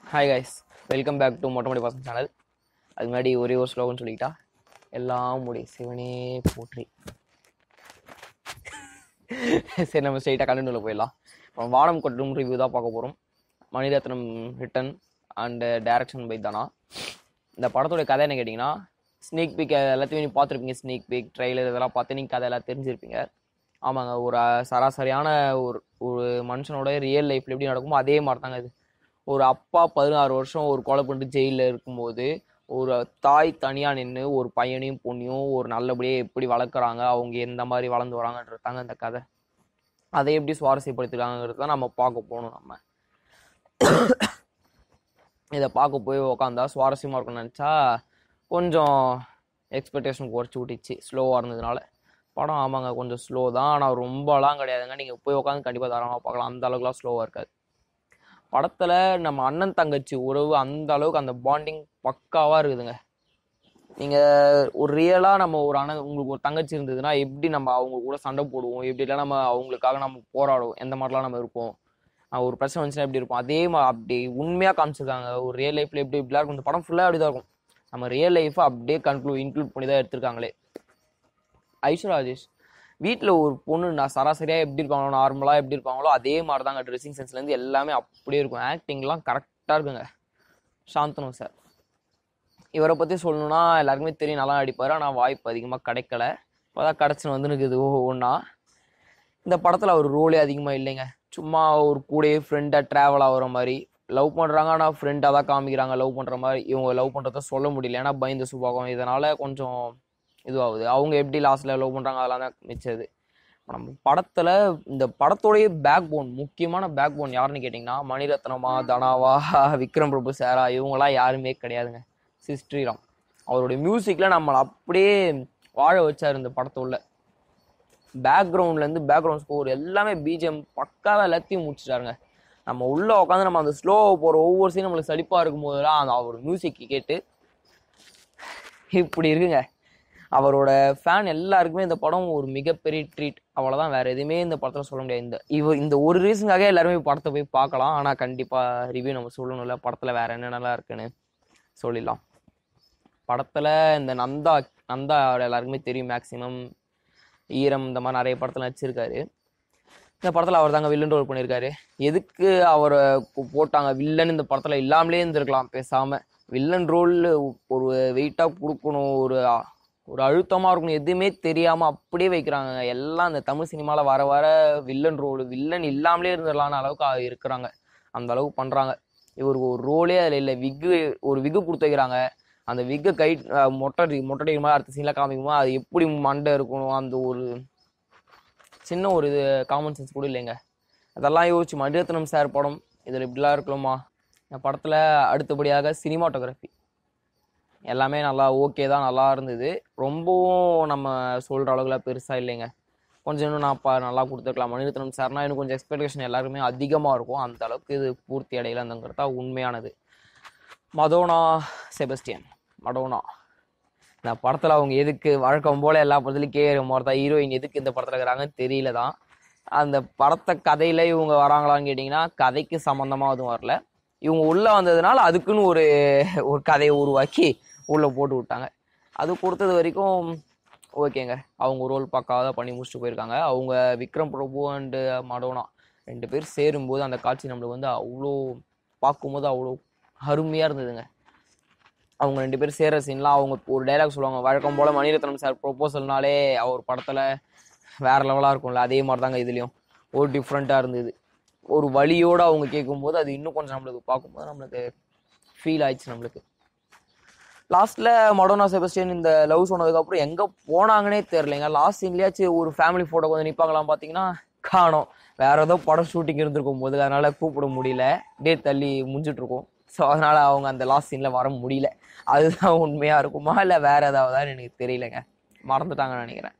hi guys welcome back to மொட்டமொடி பசங்க channel அது முன்னாடி ஒரே ஒரு ஸ்லோகன் சொல்லிக்கிட்டா எல்லாம் முடி சிவனே போற்றி சரி நம்ம ஸ்ட்ரைட்டாக கண்டென்ட்ல போயிடலாம் அப்புறம் வானம் கொட்டும் ரிவ்யூ தான் பார்க்க போகிறோம் Mani Ratnam written and direction by தானா இந்த படத்தோட கதை என்ன கேட்டிங்கன்னா ஸ்னீக் பீக் எல்லாத்தையும் நீங்கள் பார்த்துருப்பீங்க ஸ்னீக் பீக் ட்ரெய்லர் இதெல்லாம் பார்த்து நீங்கள் கதை எல்லாம் தெரிஞ்சிருப்பீங்க ஆமாங்க ஒரு அஹ், சராசரியான ஒரு ஒரு மனுஷனோட ரியல் லைஃப்பில் எப்படி நடக்குமோ அதே மாதிரி தாங்க இது ஒரு அப்பா பதினாறு வருஷம் ஒரு கொலை பண்ணிட்டு ஜெயிலில் இருக்கும்போது ஒரு தாய் தனியாக நின்று ஒரு பையனையும் பொண்ணையும் ஒரு நல்லபடியாக எப்படி வளர்க்குறாங்க அவங்க எந்த மாதிரி வளர்ந்து வராங்கன்றது தாங்க இந்த கதை அதை எப்படி சுவாரஸ்யப்படுத்திருக்காங்கிறது தான் நம்ம பார்க்க போகணும் நம்ம இதை பார்க்க போய் உக்காந்தா சுவாரஸ்யமாக இருக்கும்னு நினச்சா கொஞ்சம் எக்ஸ்பெக்டேஷன் குறைச்சி விட்டுச்சு ஸ்லோவாக இருந்ததுனால படம் ஆமாங்க கொஞ்சம் ஸ்லோ தான் ஆனால் ரொம்பலாம் கிடையாதுங்க நீங்கள் போய் உட்காந்து கண்டிப்பாக தாராளமாக பார்க்கலாம் அந்த அளவுக்குலாம் ஸ்லோவாக இருக்காது படத்தில் நம்ம அண்ணன் தங்கச்சி உறவு அந்த அளவுக்கு அந்த பாண்டிங் பக்காவாக இருக்குதுங்க நீங்கள் ஒரு ரியலாக நம்ம ஒரு அண்ணன் உங்களுக்கு ஒரு தங்கச்சி இருந்ததுன்னா எப்படி நம்ம அவங்க கூட சண்டை போடுவோம் எப்படிலாம் நம்ம அவங்களுக்காக நம்ம போராடுவோம் எந்த மாதிரிலாம் நம்ம இருப்போம் அஹ் ஒரு பிரச்சனை வந்துச்சுன்னா எப்படி இருப்போம் அதே மாதிரி அப்படி உண்மையாக காமிச்சிருக்காங்க ஒரு ரியல் லைஃப்பில் எப்படி இப்படிலாம் இருக்கும் இந்த படம் ஃபுல்லாக அப்படி தான் இருக்கும் நம்ம ரியல் லைஃப்பை அப்படியே கன்க்ளூட் இன்க்ளூட் பண்ணி தான் எடுத்திருக்காங்களே ஐஸ்வர்யா ராஜேஷ் வீட்டில் ஒரு பொண்ணு நான் சராசரியாக எப்படி இருப்பாங்களோ நார்மலாக எப்படி இருப்பாங்களோ அதே மாதிரி தாங்க ட்ரெஸ்ஸிங் சென்ஸ்லேருந்து எல்லாமே அப்படியே இருக்கும் ஆக்டிங்லாம் கரெக்டாக இருக்குங்க சாந்தனு சார் இவரை பற்றி சொல்லணும்னா எல்லாருக்குமே தெரியும் நல்லா நடிப்பார் ஆனால் வாய்ப்பு அதிகமாக கிடைக்கல இப்போ தான் கிடச்சின்னு வந்து இருக்குது ஒவ்வொன்றா இந்த படத்தில் அவர் ரோலே அதிகமாக இல்லைங்க சும்மா ஒரு கூடயே ஃப்ரெண்டாக ட்ராவல் ஆகுற மாதிரி லவ் பண்ணுறாங்க ஆனால் ஃப்ரெண்டாக தான் காமிக்கிறாங்க லவ் பண்ணுற மாதிரி இவங்க லவ் பண்ணுறத சொல்ல முடியல ஏன்னா பயந்த சுபாகம் இதனால் கொஞ்சம் இதுவாகுது அவங்க எப்படி லாஸ்ட்டில் லவ் பண்ணுறாங்க அதெல்லாம் தான் மிச்சது இப்ப நம்ம படத்தில் இந்த படத்தோடைய பேக் போன் முக்கியமான பேக் போன் யாருன்னு கேட்டிங்கன்னா மணிரத்னமா தனாவா விக்ரம் பிரபு சாரா இவங்களாம் யாருமே கிடையாதுங்க சி ஸ்ரீராம் அவருடைய மியூசிக்கில் நம்மளை அப்படியே வாழ வச்சார் இந்த படத்துள்ள பேக்ரவுண்ட்லேருந்து பேக்ரவுண்ட் ஸ்கோர் எல்லாமே பிஜிஎம் பக்காவாக எல்லாத்தையும் முடிச்சிட்டாருங்க நம்ம உள்ளே உட்காந்து நம்ம அந்த ஸ்லோவாக போகிற ஒவ்வொரு சீன் நம்மளுக்கு சலிப்பாக இருக்கும் போதெல்லாம் அந்த அவர் மியூசிக் கேட்டு இப்படி இருக்குங்க அவரோட ஃபேன் எல்லாருக்குமே இந்த படம் ஒரு மிகப்பெரிய ட்ரீட் அவ்வளோதான் வேற எதுவுமே இந்த படத்தில் சொல்ல முடியாது இந்த இவ இந்த ஒரு ரீசனுக்காக எல்லாருமே படத்தை போய் பார்க்கலாம் ஆனால் கண்டிப்பாக ரிவ்யூ நம்ம சொல்லணும்ல படத்தில் வேற என்னென்னலாம் இருக்குன்னு சொல்லிடலாம் படத்தில் இந்த நந்தா நந்தா எல்லாருக்குமே தெரியும் மேக்ஸிமம் ஈரம் இந்த மாதிரி நிறைய படத்தில் நடிச்சிருக்காரு இந்த படத்தில் அவர் தாங்க வில்லன் ரோல் பண்ணியிருக்காரு எதுக்கு அவரை கு- போட்டாங்க வில்லன் இந்த படத்தில் இல்லாமலே இருந்திருக்கலாம் பேசாமல் வில்லன் ரோல் ஒரு வெயிட்டாக கொடுக்கணும் ஒரு அ- ஒரு அழுத்தமாக இருக்கணும் எதுவுமே தெரியாமல் அப்படியே வைக்கிறாங்க எல்லாம் இந்த தமிழ் சினிமாவில் வர வர வில்லன் ரோல் வில்லன் இல்லாமலே இருந்துடலான்னு அளவுக்கு ஆ- இருக்கிறாங்க அந்த அளவுக்கு பண்ணுறாங்க இவருக்கு ஒரு ரோலே அதில் இல்லை விக்கு ஒரு விக்கு கொடுத்து வைக்கிறாங்க அந்த விக்கை கை அஹ் மொட்டை அடி- மொட்டை அடிக்கிற மாதிரி அடுத்த சீனில் காமிக்குமோ அது எப்படி மண்டை இருக்கணும் அந்த ஒரு சின்ன ஒரு இது காமன் சென்ஸ் கூட இல்லைங்க அதெல்லாம் யோசிச்சு மணிரத்னம் சார் படம் இதில் இப்படிலாம் இருக்கணுமா இந்த படத்தில் அடுத்தபடியாக சினிமாட்டோகிராஃபி எல்லாமே நல்லா ஓகே தான் நல்லா இருந்தது ரொம்பவும் நம்ம சொல்கிற அளவுக்குலாம் பெருசாக இல்லைங்க கொஞ்சம் இன்னும் நான் பா நல்லா கொடுத்துருக்கலாம் மணிரத்னம் சார்னா இன்னும் கொஞ்சம் எக்ஸ்பெக்டேஷன் எல்லாருக்குமே அதிகமாக இருக்கும் அந்த அளவுக்கு இது பூர்த்தி அடையலங்கிறது தான் உண்மையானது மதோனா செபஸ்டியன் மடோனா இந்த படத்தில் அவங்க எதுக்கு வழக்கம் போல் எல்லா படத்துலையும் கேஆர் மாதிரி தான் ஹீரோயின் எதுக்கு இந்த படத்தில் இருக்கிறாங்கன்னு தெரியல தான் அந்த படத்தை கதையில் இவங்க வராங்களான்னு கேட்டிங்கன்னா கதைக்கு சம்மந்தமாக எதுவும் வரல இவங்க உள்ளே வந்ததுனால அதுக்குன்னு ஒரு ஒரு கதையை உருவாக்கி உள்ளே போட்டு விட்டாங்க அது கொடுத்தது வரைக்கும் ஓகேங்க அவங்க ரோல் பக்காவாக பண்ணி முடிச்சுட்டு போயிருக்காங்க அவங்க விக்ரம் பிரபு அண்டு மடோனா ரெண்டு பேர் சேரும்போது அந்த காட்சி நம்மளுக்கு வந்து அவ்வளோ பார்க்கும்போது அவ்வளோ அருமையாக இருந்ததுங்க அவங்க ரெண்டு பேரும் சேர்ற சீன்லாம் அவங்க ஒரு டைலாக் சொல்லுவாங்க வழக்கம் போல் மணிரத்னம் சார் ப்ரொப்போசல்னாலே அவர் படத்தில் வேற லெவலாக இருக்கும்ல அதே மாதிரி தாங்க இதுலேயும் ஒரு டிஃப்ரெண்ட்டாக இருந்தது ஒரு வழியோடு அவங்க கேட்கும்போது அது இன்னும் கொஞ்சம் நம்மளுக்கு பார்க்கும்போது நம்மளுக்கு ஃபீல் ஆயிடுச்சு நம்மளுக்கு லாஸ்ட்டில் மடோனா செபஸ்டியன் இந்த லவ் சொன்னதுக்கப்புறம் எங்கே போனாங்கன்னே தெரிலங்க லாஸ்ட் சீன்லேயாச்சும் ஒரு ஃபேமிலி ஃபோட்டோ வந்து நிற்பாங்களாம் பார்த்தீங்கன்னா காணோம் வேற ஏதோ படம் ஷூட்டிங் இருந்திருக்கும் போது அதனால கூப்பிட முடியல டேட் தள்ளி முடிஞ்சிட்டு இருக்கும் ஸோ அதனால அவங்க அந்த லாஸ்ட் சீனில் வர முடியல அதுதான் உண்மையாக இருக்குமா இல்லை வேற ஏதாவதான்னு எனக்கு தெரியலங்க மறந்துட்டாங்கன்னு நினைக்கிறேன்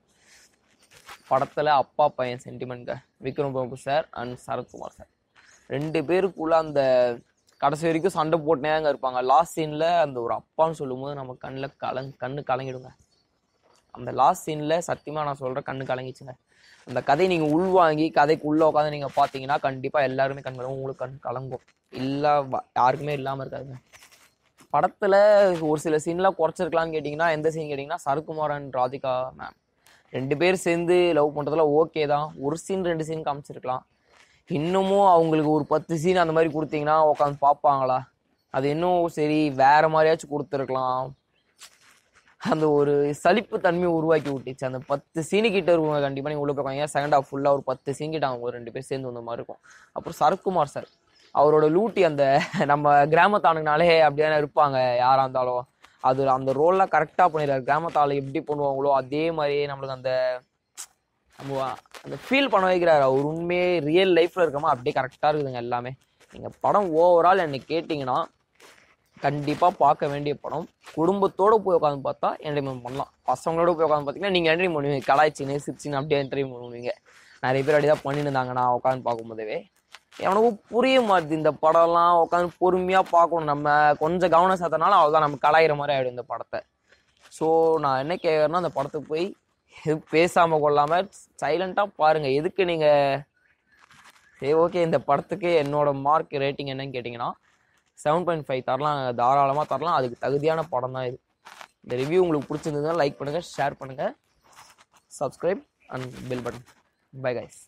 படத்தில் அப்பா பையன் சென்டிமெண்ட்ங்க Vikram Prabhu sir and Sarathkumar sir ரெண்டு பேருக்குள்ள அந்த கடைசி வரைக்கும் சண்டை போட்டுனே அங்கே இருப்பாங்க லாஸ்ட் சீனில் அந்த ஒரு அப்பான்னு சொல்லும்போது நம்ம கண்ணில் கலங் கண்ணு கலங்கிடுங்க அந்த லாஸ்ட் சீனில் சத்தியமாக நான் சொல்கிறேன் கண்ணு கலங்கிச்சுங்க அந்த கதையை நீங்கள் உள்வாங்கி கதைக்கு உள்ளே உட்காந்து நீங்கள் பார்த்தீங்கன்னா கண்டிப்பாக எல்லாருமே கண் கலங்கும் உங்களுக்கு கண் கலங்கும் இல்லை யாருக்குமே இல்லாமல் இருக்காதுங்க படத்தில் ஒரு சில சீன்லாம் குறைச்சிருக்கலாம்னு கேட்டிங்கன்னா எந்த சீன் கேட்டிங்கன்னா சரத்குமாரன் ராதிகா மேம் ரெண்டு பேர் சேர்ந்து லவ் பண்ணுறதுல ஓகே தான் ஒரு சீன் ரெண்டு சீன் காமிச்சிருக்கலாம் இன்னமும் அவங்களுக்கு ஒரு பத்து சீன் அந்த மாதிரி கொடுத்தீங்கன்னா உட்காந்து பார்ப்பாங்களா அது இன்னும் சரி வேற மாதிரியாச்சும் கொடுத்துருக்கலாம் அந்த ஒரு சலிப்பு தன்மையை உருவாக்கி விட்டுச்சு அந்த பத்து சீனு கிட்ட இருக்குங்க கண்டிப்பாக நீங்கள் உள்ள போய் ஏன் செகண்ட் ஹாஃப் ஃபுல்லாக ஒரு பத்து சீன் கிட்ட அவங்க ரெண்டு பேர் சேர்ந்து வந்த மாதிரி இருக்கும் அப்புறம் சரத்குமார் சார் அவரோட லூட்டி அந்த நம்ம கிராமத்தானுங்கனாலே அப்படியே இருப்பாங்க யாராக இருந்தாலும் அது அந்த ரோல்லாம் கரெக்டாக பண்ணிடுறாரு கிராமத்தாள் எப்படி பண்ணுவாங்களோ அதே மாதிரியே நம்மளுக்கு அந்த நம்ம அந்த ஃபீல் பண்ண வைக்கிறாரு அவர் உண்மையே ரியல் லைஃப்பில் இருக்கமா அப்படியே கரெக்டாக இருக்குதுங்க எல்லாமே நீங்கள் படம் ஓவரால் என்ன கேட்டிங்கன்னா கண்டிப்பாக பார்க்க வேண்டிய படம் குடும்பத்தோடு போய் உட்காந்து பார்த்தா என்டர்டைன்மெண்ட் பண்ணலாம் பசங்களோட போய் உட்காந்து பார்த்தீங்கன்னா நீங்கள் என்டர்டைன் பண்ணுவீங்க கலாய்ச்சின்னு சிரிச்சின்னு அப்படியே என்டர்டைன் பண்ணுவீங்க நிறைய பேர் அப்படி தான் பண்ணிட்டு இருந்தாங்க நான் உட்காந்து பார்க்கும்போதவே எவனுக்கும் புரிய மாட்டுது இந்த படம்லாம் உட்காந்து பொறுமையாக பார்க்கணும் நம்ம கொஞ்சம் கவனம் சேர்த்தனால அவ்வளோதான் நம்ம கலாயிற மாதிரி ஆகிடும் இந்த படத்தை ஸோ நான் என்ன கேட்குறேன்னா அந்த படத்துக்கு போய் எதுவும் பேசாமல் கொள்ளாமல் சைலண்ட்டாக பாருங்கள் எதுக்கு நீங்கள் சரி ஓகே இந்த படத்துக்கு என்னோட மார்க் ரேட்டிங் என்னன்னு கேட்டிங்கன்னா செவன் பாயிண்ட் ஃபைவ் தரலாம் தாராளமாக தரலாம் அதுக்கு தகுதியான படம் தான் இது இந்த ரிவ்யூ உங்களுக்கு பிடிச்சிருந்ததுன்னா லைக் பண்ணுங்கள் ஷேர் பண்ணுங்கள் subscribe and bell button bye guys